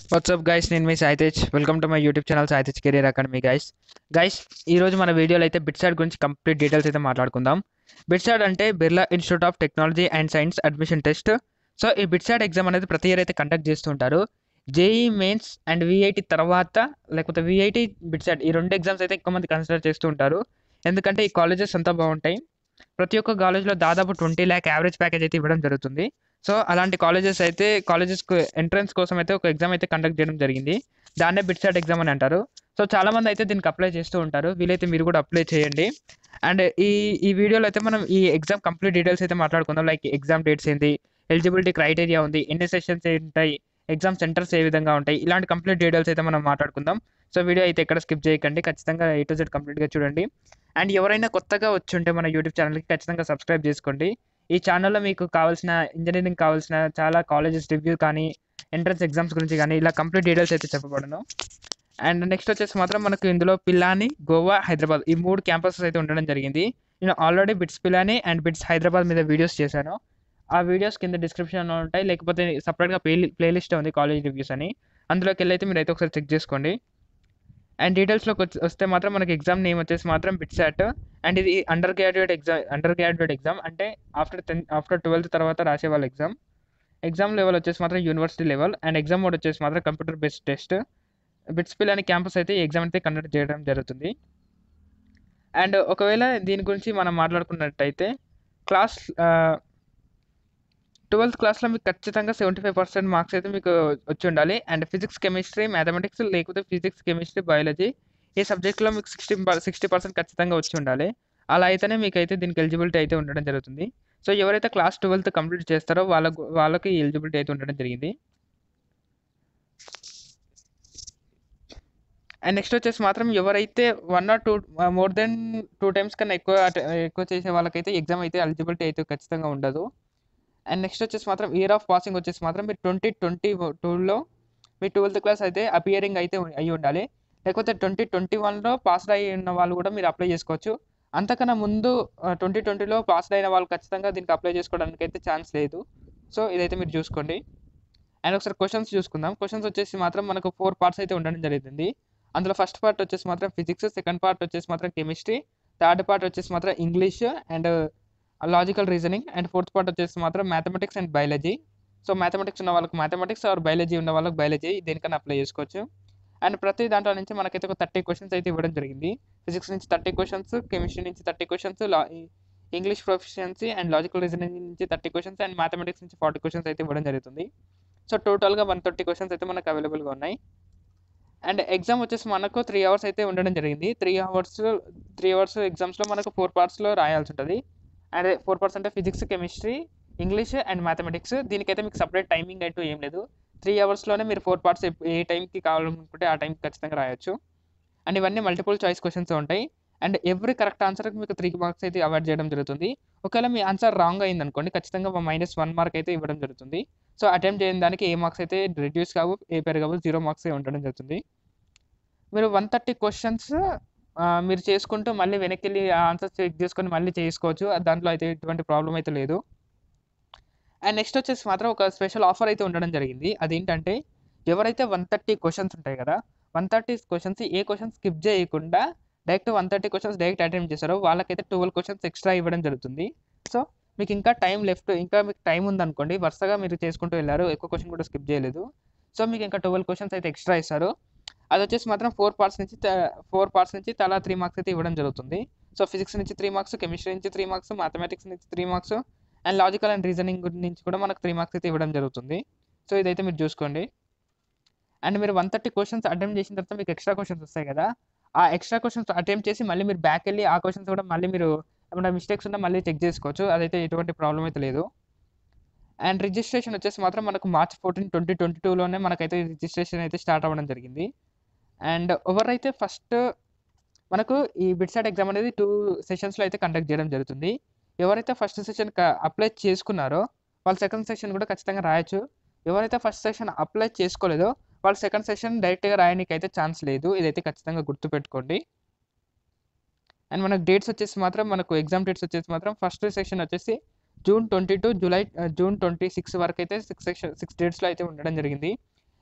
WhatsApp guys నేను మీ Saitej welcome to my YouTube channel Saitej career academy guys guys ఈరోజు మన వీడియోలో అయితే బిట్సాడ్ గురించి కంప్లీట్ డీటెయిల్స్ అయితే మాట్లాడుకుందాం బిట్సాడ్ అంటే Birla institute of technology and science admission test so ఈ బిట్సాడ్ ఎగ్జామ్ అనేది ప్రతి ఇయర్ అయితే కండక్ట్ చేస్తుంటారు జేఈ మెయిన్స్ అండ్ విఐటి తర్వాత లేకపోతే విఐటి బిట్సాడ్ ఈ రెండు ఎగ్జామ్స్ అయితే ఎక్కువ మంది కన్సిడర్ చేస్తూ ఉంటారు ఎందుకంటే ఈ కాలేజెస్ అంతా బాగుంటాయి ప్రతి ఒక్క కాలేజ్లో దాదాపు ట్వంటీ ల్యాక్ యావరేజ్ ప్యాకేజ్ అయితే ఇవ్వడం జరుగుతుంది సో అలాంటి కాలేజెస్ అయితే కాలేజెస్ ఎంట్రన్స్ కోసం అయితే ఒక ఎగ్జామ్ అయితే కండక్ట్ చేయడం జరిగింది దాన్నే బిట్సాట్ ఎగ్జామ్ అని అంటారు సో చాలా మంది అయితే దీనికి అప్లై చేస్తూ ఉంటారు వీలైతే మీరు కూడా అప్లై చేయండి అండ్ ఈ ఈ వీడియోలో అయితే మనం ఈ ఎగ్జామ్ కంప్లీట్ డీటెయిల్స్ అయితే మాట్లాడుకుందాం లైక్ ఎగ్జామ్ డేట్స్ ఏంటి ఎలిజిబిలిటీ క్రైటీరియా ఉంది ఎన్ని సెషన్స్ ఉంటాయి ఎగ్జామ్ సెంటర్స్ ఏ విధంగా ఉంటాయి ఇలాంటి కంప్లీట్ డీటెయిల్స్ అయితే మనం మాట్లాడుకుందాం సో వీడియో అయితే ఎక్కడ స్కిప్ చేయకండి ఖచ్చితంగా ఏ టు జెడ్ కంప్లీట్గా చూడండి అండ్ ఎవరైనా కొత్తగా వచ్చి ఉంటే మన యూట్యూబ్ ఛానల్కి ఖచ్చితంగా సబ్స్క్రైబ్ చేసుకోండి ఈ ఛానల్లో మీకు కావాల్సిన ఇంజనీరింగ్ కావాల్సిన చాలా కాలేజెస్ రివ్యూ కానీ ఎంట్రన్స్ ఎగ్జామ్స్ గురించి కానీ ఇలా కంప్లీట్ డీటెయిల్స్ అయితే చెప్పబడను అండ్ నెక్స్ట్ వచ్చేసి మాత్రం మనకు ఇందులో పిల్లాని గోవా హైదరాబాద్ ఈ మూడు క్యాంపసెస్ అయితే ఉండడం జరిగింది నేను already BITS Pilani and BITS Hyderabad మీద వీడియోస్ చేశాను ఆ వీడియోస్ కింద డిస్క్రిప్షన్లో ఉంటాయి లేకపోతే సపరేట్గా ప్లే ప్లేలిస్ట్ ఉంది కాలేజ్ రివ్యూస్ అని అందులోకి వెళ్ళి అయితే మీరు అయితే ఒకసారి చెక్ చేసుకోండి అండ్ డీటెయిల్స్లోకి వచ్చి వస్తే మాత్రం మనకి ఎగ్జామ్ నేమ్ వచ్చేసి మాత్రం బిట్సాట్ అండ్ ఇది under graduate exam under graduate exam అంటే ఆఫ్టర్ టెన్త్ ఆఫ్టర్ ట్వెల్త్ తర్వాత రాసే వాళ్ళ ఎగ్జామ్ ఎగ్జామ్ లెవెల్ వచ్చేసి మాత్రం university level and exam mode వచ్చేసి మాత్రం కంప్యూటర్ బేస్డ్ టెస్ట్ బిట్స్ పిల్ అనే క్యాంపస్ అయితే ఈ ఎగ్జామ్ అయితే కండక్ట్ చేయడం జరుగుతుంది అండ్ ఒకవేళ దీని గురించి మనం మాట్లాడుకున్నట్టయితే క్లాస్ ట్వెల్త్ క్లాస్లో మీకు ఖచ్చితంగా సెవెంటీ ఫైవ్ పర్సెంట్ మార్క్స్ అయితే మీకు వచ్చి ఉండాలి అండ్ ఫిజిక్స్ కెమిస్ట్రీ మ్యాథమెటిక్స్ లేకపోతే ఫిజిక్స్ కెమిస్ట్రీ బయాలజీ ఈ సబ్జెక్ట్లో మీకు సిక్స్టీ సిక్స్టీ పర్సెంట్ ఖచ్చితంగా వచ్చి ఉండాలి అలా అయితేనే మీకు అయితే దీనికి ఎలిజిబిలిటీ అయితే ఉండడం జరుగుతుంది సో ఎవరైతే క్లాస్ ట్వెల్త్ కంప్లీట్ చేస్తారో వాళ్ళకు వాళ్ళకి ఎలిజిబిలిటీ అయితే ఉండడం జరిగింది అండ్ నెక్స్ట్ వచ్చేసి మాత్రం ఎవరైతే one or two more than two times కన్నా ఎక్కువ ఎక్కువ చేసే వాళ్ళకైతే ఎగ్జామ్ అయితే ఎలిజిబిలిటీ అయితే ఖచ్చితంగా ఉండదు అండ్ నెక్స్ట్ వచ్చేసి మాత్రం ఇయర్ ఆఫ్ పాసింగ్ వచ్చేసి మాత్రం మీరు ట్వంటీ ట్వంటీ టూలో మీ ట్వెల్త్ క్లాస్ అయితే అపియరింగ్ అయితే అయ్యి ఉండాలి లేకపోతే ట్వంటీ ట్వంటీ వన్లో పాస్ అయ్యి ఉన్న వాళ్ళు కూడా మీరు అప్లై చేసుకోవచ్చు అంతకన్నా ముందు ట్వంటీ ట్వంటీలో పాస్ అయిన వాళ్ళు ఖచ్చితంగా దీనికి అప్లై చేసుకోవడానికి అయితే ఛాన్స్ లేదు సో ఇదైతే మీరు చూసుకోండి అండ్ ఒకసారి క్వశ్చన్స్ చూసుకుందాం క్వశ్చన్స్ వచ్చేసి మాత్రం మనకు ఫోర్ పార్ట్స్ అయితే ఉండడం జరుగుతుంది అందులో ఫస్ట్ పార్ట్ వచ్చేసి మాత్రం ఫిజిక్స్ సెకండ్ పార్ట్ వచ్చేసి మాత్రం కెమిస్ట్రీ థర్డ్ పార్ట్ వచ్చేసి మాత్రం English and logical reasoning and fourth part వచ్చేసి మాత్రం mathematics and biology so mathematics ఉన్న వాళ్ళకి మ్యాథమెటిక్స్ ఆర్ బయాలజీ ఉన్న వాళ్ళకి బయాలజీ దేనికన్నా అప్లై చేసుకోవచ్చు అండ్ ప్రతి దాంట్లో నుంచి మనకైతే ఒక థర్టీ క్వశ్చన్స్ అయితే ఇవ్వడం జరిగింది ఫిజిక్స్ నుంచి థర్టీ క్వశ్చన్స్ కెమిస్ట్రీ నుంచి thirty questions English proficiency and logical reasoning నుంచి థర్టీ క్వశ్చన్స్ అండ్ మ్యాథమెటిక్స్ నుంచి ఫార్టీ క్వశ్చన్స్ అయితే ఇవ్వడం జరుగుతుంది సో టోటల్గా వన్ థర్టీ క్వశ్చన్స్ అయితే మనకు అవైలబుల్గా ఉన్నాయి అండ్ ఎగ్జామ్ వచ్చేసి మనకు త్రీ అవర్స్ అయితే ఉండడం జరిగింది త్రీ అవర్స్ త్రీ అవర్స్ ఎగ్జామ్స్లో మనకు ఫోర్ పార్ట్స్లో రాయాల్సి ఉంటుంది and four percent physics chemistry English and mathematics దీనికైతే మీకు సపరేట్ టైమింగ్ అంటూ ఏం లేదు త్రీ అవర్స్లోనే మీరు ఫోర్ పార్ట్స్ ఏ టైంకి కావాలనుకుంటే ఆ టైంకి ఖచ్చితంగా రాయొచ్చు అండ్ ఇవన్నీ మల్టిపుల్ చాయిస్ క్వశ్చన్స్ ఉంటాయి అండ్ ఎవ్రీ కరెక్ట్ ఆన్సర్కి మీకు త్రీ మార్క్స్ అయితే అవాయిడ్ చేయడం జరుగుతుంది ఒకవేళ మీ ఆన్సర్ రాంగ్ అయింది అనుకోండి ఖచ్చితంగా మైనస్ వన్ మార్క్ అయితే ఇవ్వడం జరుగుతుంది సో అటెంప్ట్ చేయని దానికి ఏ మార్క్స్ అయితే రెడ్యూస్ కావు ఏ పెరగవు జీరో మార్క్స్ ఉండడం జరుగుతుంది మీరు వన్ థర్టీ క్వశ్చన్స్ మీరు చేసుకుంటూ మళ్ళీ వెనక్కి వెళ్ళి ఆన్సర్స్ చెక్ చేసుకొని మళ్ళీ చేసుకోవచ్చు దాంట్లో అయితే ఎటువంటి ప్రాబ్లం అయితే లేదు అండ్ నెక్స్ట్ వచ్చేసి మాత్రం ఒక స్పెషల్ ఆఫర్ అయితే ఉండడం జరిగింది అదేంటంటే ఎవరైతే వన్ థర్టీ క్వశ్చన్స్ ఉంటాయి కదా వన్ థర్టీ క్వశ్చన్స్ ఏ క్వశ్చన్ స్కిప్ చేయకుండా direct one thirty questions direct attempt చేస్తారో వాళ్ళకైతే ట్వెల్వ్ క్వశ్చన్స్ ఎక్స్ట్రా ఇవ్వడం జరుగుతుంది సో మీకు ఇంకా టైం లెఫ్ట్ ఇంకా మీకు టైం ఉందనుకోండి వరుసగా మీరు చేసుకుంటూ వెళ్ళారు ఎక్కువ క్వశ్చన్ కూడా స్కిప్ చేయలేదు సో మీకు ఇంకా ట్వెల్వ్ క్వశ్చన్స్ అయితే ఎక్స్ట్రా ఇస్తారు అది వచ్చేసి మాత్రం ఫోర్ పార్ట్స్ నుంచి ఫోర్ పార్ట్స్ నుంచి తలా త్రీ మార్క్స్ అయితే ఇవ్వడం జరుగుతుంది సో ఫిజిక్స్ నుంచి త్రీ మార్క్స్ కెమిస్ట్రీ నుంచి త్రీ మార్క్స్ మ్యాథమెటిక్స్ నుంచి three marks and logical and reasoning నుంచి కూడా మనకు త్రీ మార్క్స్ అయితే ఇవ్వడం జరుగుతుంది సో ఇదైతే మీరు చూసుకోండి అండ్ మీరు వన్ థర్టీ క్వశ్చన్స్ అటెంప్ట్ చేసిన తర్వాత మీకు ఎక్స్ట్రా క్వశ్చన్స్ వస్తాయి కదా ఆ ఎక్స్ట్రా క్వశ్చన్స్ అటెంప్ట్ చేసి మళ్ళీ మీరు బ్యాక్ వెళ్ళి ఆ క్వశ్చన్స్ కూడా మళ్ళీ మీరు ఏమైనా మిస్టేక్స్ ఉన్నా మళ్ళీ చెక్ చేసుకోవచ్చు అదైతే ఎటువంటి ప్రాబ్లం అయితే లేదు అండ్ రిజిస్ట్రేషన్ వచ్చేసి మాత్రం మనకు మార్చ్ ఫోర్టీన్ ట్వంటీ ట్వంటీ టూలోనే మనకైతే రిజిస్ట్రేషన్ అయితే స్టార్ట్ అవ్వడం జరిగింది అండ్ ఎవరైతే ఫస్ట్ మనకు ఈ బిట్సాట్ ఎగ్జామ్ అనేది టూ సెషన్స్లో అయితే కండక్ట్ చేయడం జరుగుతుంది ఎవరైతే ఫస్ట్ సెషన్ అప్లై చేసుకున్నారో వాళ్ళు సెకండ్ సెషన్ కూడా ఖచ్చితంగా రాయొచ్చు ఎవరైతే ఫస్ట్ సెషన్ అప్లై చేసుకోలేదో వాళ్ళు సెకండ్ సెషన్ డైరెక్ట్గా రాయడానికి అయితే ఛాన్స్ లేదు ఇదైతే ఖచ్చితంగా గుర్తుపెట్టుకోండి అండ్ మనకు డేట్స్ వచ్చేసి మాత్రం మనకు ఎగ్జామ్ డేట్స్ వచ్చేసి మాత్రం ఫస్ట్ సెషన్ వచ్చేసి June twenty to July June twenty six వరకు అయితే సిక్స్ సెక్షన్ సిక్స్ డేట్స్లో అయితే ఉండడం జరిగింది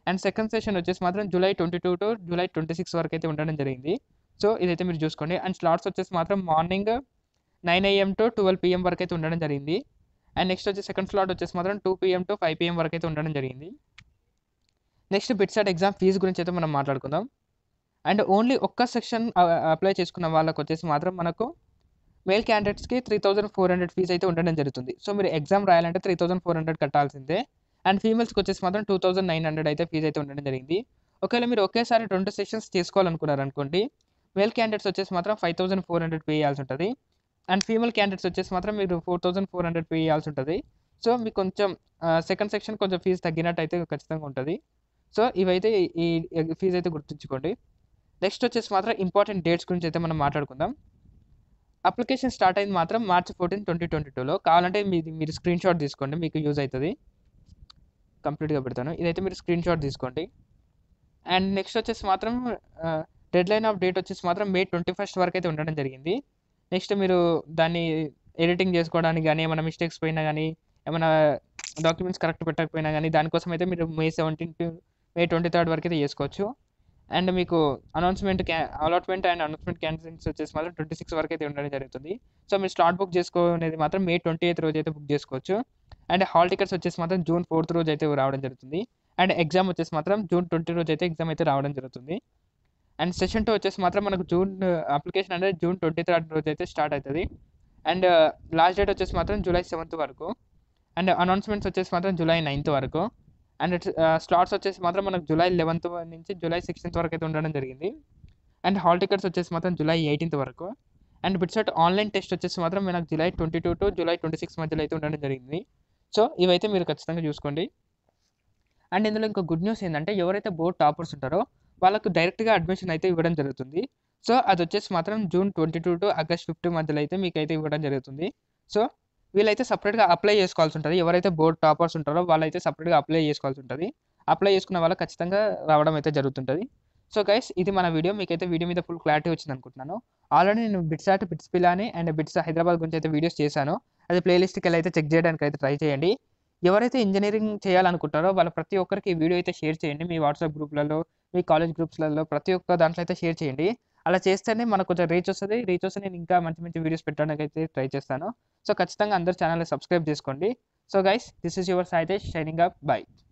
అండ్ సెకండ్ సెషన్ వచ్చేసి మాత్రం July twenty two to July twenty six వరకు అయితే ఉండడం జరిగింది సో ఇదైతే మీరు చూసుకోండి అండ్ స్లాట్స్ వచ్చేసి మాత్రం morning nine AM to twelve PM వరకు అయితే ఉండడం జరిగింది అండ్ నెక్స్ట్ వచ్చి సెకండ్ స్లాట్ వచ్చేసి మాత్రం two PM to five PM వరకు అయితే ఉండడం జరిగింది నెక్స్ట్ బిట్సాట్ ఎగ్జామ్ ఫీజు గురించి అయితే మనం మాట్లాడుకుందాం అండ్ ఓన్లీ ఒక్క సెక్షన్ అప్లై చేసుకున్న వాళ్ళకి వచ్చేసి మాత్రం మనకు మేల్ క్యాండిడేట్స్కి three thousand four hundred fees అయితే ఉండడం జరుగుతుంది సో మీరు ఎగ్జామ్ రాయాలంటే త్రీ థౌసండ్ ఫోర్ హండ్రెడ్ కట్టాల్సిందే అండ్ ఫీమేల్స్కి వచ్చేసి మాత్రం టూ థౌసండ్ నైన్ హండ్రెడ్ అయితే ఫీజ్ అయితే ఉండడం జరిగింది ఒకవేళ మీరు ఒకేసారి రెండు సెషన్స్ చేసుకోవాలనుకున్నారు అనుకోండి మేల్ క్యాండిడేట్స్ వచ్చేసి మాత్రం five thousand four hundred pay చేయాల్సి ఉంటుంది అండ్ ఫీమేల్ క్యాండిడేట్స్ వచ్చేసి మాత్రం మీరు four thousand four hundred pay చేయాల్సి ఉంటుంది సో మీకు కొంచెం సెకండ్ సెక్షన్ కొంచెం ఫీజు తగ్గినట్టు అయితే ఖచ్చితంగా ఉంటుంది సో ఇవైతే ఈ ఫీజు అయితే గుర్తుంచుకోండి నెక్స్ట్ వచ్చేసి మాత్రం ఇంపార్టెంట్ డేట్స్ గురించి అయితే మనం మాట్లాడుకుందాం అప్లికేషన్ స్టార్ట్ అయింది మాత్రం మార్చ్ ఫోర్టీన్ ట్వంటీ ట్వంటీ టూలో కావాలంటే మీది మీరు స్క్రీన్ షాట్ తీసుకోండి మీకు యూజ్ అవుతుంది కంప్లీట్గా పెడతాను ఇదైతే మీరు స్క్రీన్ షాట్ తీసుకోండి అండ్ నెక్స్ట్ వచ్చేసి మాత్రం డెడ్ లైన్ ఆఫ్ డేట్ వచ్చేసి మాత్రం మే ట్వంటీ ఫస్ట్ వరకు అయితే ఉండడం జరిగింది నెక్స్ట్ మీరు దాన్ని ఎడిటింగ్ చేసుకోవడానికి కానీ ఏమైనా మిస్టేక్స్ పోయినా కానీ ఏమైనా డాక్యుమెంట్స్ కరెక్ట్ పెట్టకపోయినా కానీ దానికోసం అయితే మీరు May seventeen to May twenty third వరకు అయితే చేసుకోవచ్చు అండ్ మీకు అనౌన్స్మెంట్ క్యా అలాట్మెంట్ అండ్ అనౌన్స్మెంట్ క్యాన్సిల్స్ వచ్చేసి మాత్రం ట్వంటీ సిక్స్ వరకు అయితే ఉండడం జరుగుతుంది సో మీరు స్లాట్ బుక్ చేసుకునేది మాత్రం మే ట్వంటీ ఎయిత్ రోజు అయితే బుక్ చేసుకోవచ్చు అండ్ హాల్ టికెట్స్ వచ్చేసి మాత్రం జూన్ ఫోర్త్ రోజు అయితే రావడం జరుగుతుంది అండ్ ఎగ్జామ్ వచ్చేసి మాత్రం జూన్ ట్వంటీ రోజు అయితే ఎగ్జామ్ అయితే రావడం జరుగుతుంది అండ్ సెషన్ టూ వచ్చేసి మాత్రం మనకు జూన్ అప్లికేషన్ అనేది జూన్ ట్వంటీ థర్డ్ రోజు అయితే స్టార్ట్ అవుతుంది అండ్ లాస్ట్ డేట్ వచ్చేసి మాత్రం జూలై సెవెంత్ వరకు అండ్ అనౌన్స్మెంట్స్ వచ్చేసి మాత్రం జూలై నైన్త్ వరకు అండ్ స్లాట్స్ వచ్చేసి మాత్రం మనకు జూలై లెవెన్త్ నుంచి జూలై సిక్స్టీన్త్ వరకు అయితే ఉండడం జరిగింది అండ్ హాల్ టికెట్స్ వచ్చేసి మాత్రం జూలై ఎయిటీన్త్ వరకు అండ్ బిట్సెట్ ఆన్లైన్ టెస్ట్ వచ్చేసి మాత్రం మనకు July twenty two to July twenty six మధ్యలో అయితే ఉండడం జరిగింది సో ఇవైతే మీరు ఖచ్చితంగా చూసుకోండి అండ్ ఇందులో ఇంకో గుడ్ న్యూస్ ఏంటంటే ఎవరైతే బోర్డ్ టాపర్స్ ఉంటారో వాళ్ళకు డైరెక్ట్గా అడ్మిషన్ అయితే ఇవ్వడం జరుగుతుంది సో అది వచ్చేసి మాత్రం June twenty two to August fifth మధ్యలో అయితే మీకు అయితే ఇవ్వడం జరుగుతుంది సో వీళ్ళైతే సపరేట్గా అప్లై చేసుకోవాల్సి ఉంటుంది ఎవరైతే బోర్డ్ టాపర్స్ ఉంటారో వాళ్ళైతే సపరేట్గా అప్లై చేసుకోవాల్సి ఉంటుంది అప్లై చేసుకున్న వాళ్ళకి ఖచ్చితంగా రావడం అయితే జరుగుతుంటుంది సో గైస్ ఇది మన వీడియో మీకైతే వీడియో మీద ఫుల్ క్లారిటీ వచ్చింది అనుకుంటున్నాను ఆల్రెడీ నేను BITS at BITS Pilani and BITS Hyderabad గురించి అయితే వీడియోస్ చేశాను అది ప్లేలిస్ట్కి వెళ్ళి అయితే చెక్ చేయడానికి అయితే ట్రై చేయండి ఎవరైతే ఇంజనీరింగ్ చేయాలనుకుంటారో వాళ్ళ ప్రతి ఒక్కరికి ఈ వీడియో అయితే షేర్ చేయండి మీ వాట్సాప్ గ్రూప్లలో మీ కాలేజ్ గ్రూప్స్లలో ప్రతి ఒక్క దాంట్లో అయితే షేర్ చేయండి అలా చేస్తేనే మనకు కొంచెం రీచ్ వస్తుంది రీచ్ వస్తే నేను ఇంకా మంచి మంచి వీడియోస్ పెట్టడానికి అయితే ట్రై చేస్తాను సో ఖచ్చితంగా అందరు ఛానల్ని సబ్స్క్రైబ్ చేసుకోండి so guys this is your Saitesh shining up by